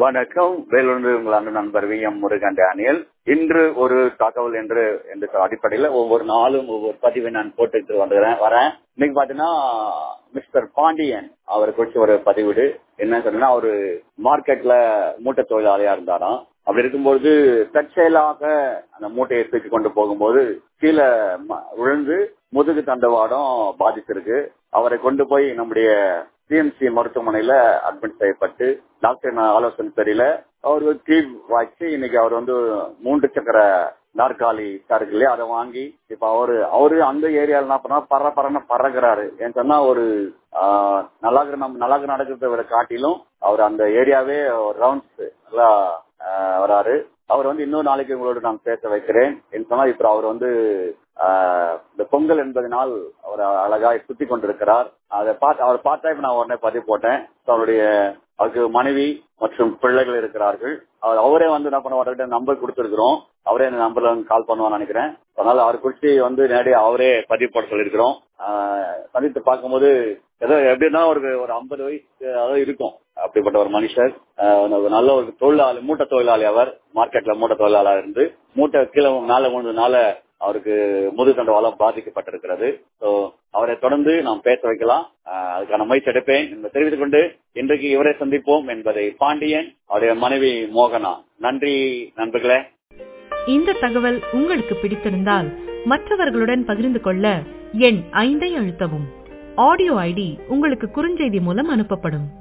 வணக்கம் வேலூர் உங்கள் அன்பு நண்பர் வி எம் முருகன் டேனியல் இன்று ஒரு தகவல் என்று என்ற அடிப்படையில ஒவ்வொரு நாளும் ஒவ்வொரு பதிவை நான் போட்டுட்டு வந்துக்கிறேன் வரேன் இன்னைக்கு பாத்தீங்கன்னா மிஸ்டர் பாண்டியன் அவரை குறிச்சு ஒரு பதிவிடு என்ன சொன்னா அவரு மார்க்கெட்ல மூட்டை தொழிலாளியா இருந்தாராம் அப்படி இருக்கும்போது தற்செயலாக அந்த மூட்டையை தூக்கி கொண்டு போகும்போது கீழே விழுந்து முதுகு தண்டவாடம் பாதிச்சிருக்கு அவரை கொண்டு போய் நம்முடைய சிஎம்சி மருத்துவமனையில அட்மிட் செய்யப்பட்டு டாக்டர் ஆலோசனை தெரியல அவருக்கு தீ வாய்ச்சி இன்னைக்கு அவர் வந்து மூன்று சக்கர நாற்காலி இருக்கு இல்லையா அதை வாங்கி இப்ப அவரு அவரு அந்த ஏரியால என்ன பண்ணா பற பறன்னு பறகுறாரு ஏன்னு சொன்னா ஒரு நல்லா நம்ம நல்லா நடக்கிறத விட காட்டிலும் அவர் அந்த ஏரியாவே ரவுண்ட்ஸ் நல்லா வராரு அவர் வந்து இன்னொரு நாளைக்கு உங்களோட நான் பேச வைக்கிறேன் என்று சொன்னால் இப்ப அவர் வந்து இந்த பொங்கல் என்பதனால் அவர் அழகாய் சுத்தி கொண்டிருக்கிறார் அதை பார்த்து அவர் பார்த்தா இப்ப நான் உடனே பதிவு போட்டேன் அவருடைய அவருக்கு மனைவி மற்றும் பிள்ளைகள் இருக்கிறார்கள் அவர் அவரே வந்து என்ன பண்ண நம்பர் கொடுத்துருக்கிறோம் அவரே இந்த நம்பர்ல கால் பண்ணுவான்னு நினைக்கிறேன் அதனால அவர் குறிச்சு வந்து நேரடியாக அவரே பதிவு போட சொல்லியிருக்கிறோம் சந்தித்து பார்க்கும்போது ஏதோ எப்படின்னா ஒரு ஒரு ஐம்பது வயசு அதாவது இருக்கும் அப்படிப்பட்ட ஒரு மனுஷர் நல்ல ஒரு தொழிலாளி மூட்டை தொழிலாளி அவர் மார்க்கெட்ல மூட்டை தொழிலாளர் இருந்து மூட்டை கீழே மேல விழுந்ததுனால அவருக்கு முதுகண்டவாளம் பாதிக்கப்பட்டிருக்கிறது ஸோ அவரை தொடர்ந்து நாம் பேச வைக்கலாம் அதுக்கான முயற்சி எடுப்பேன் என்பதை தெரிவித்துக் கொண்டு இன்றைக்கு இவரை சந்திப்போம் என்பதை பாண்டியன் அவருடைய மனைவி மோகனா நன்றி நண்பர்களே இந்த தகவல் உங்களுக்கு பிடித்திருந்தால் மற்றவர்களுடன் பகிர்ந்து கொள்ள எண் ஐந்தை அழுத்தவும் ஆடியோ ஐடி உங்களுக்கு குறுஞ்செய்தி மூலம் அனுப்பப்படும்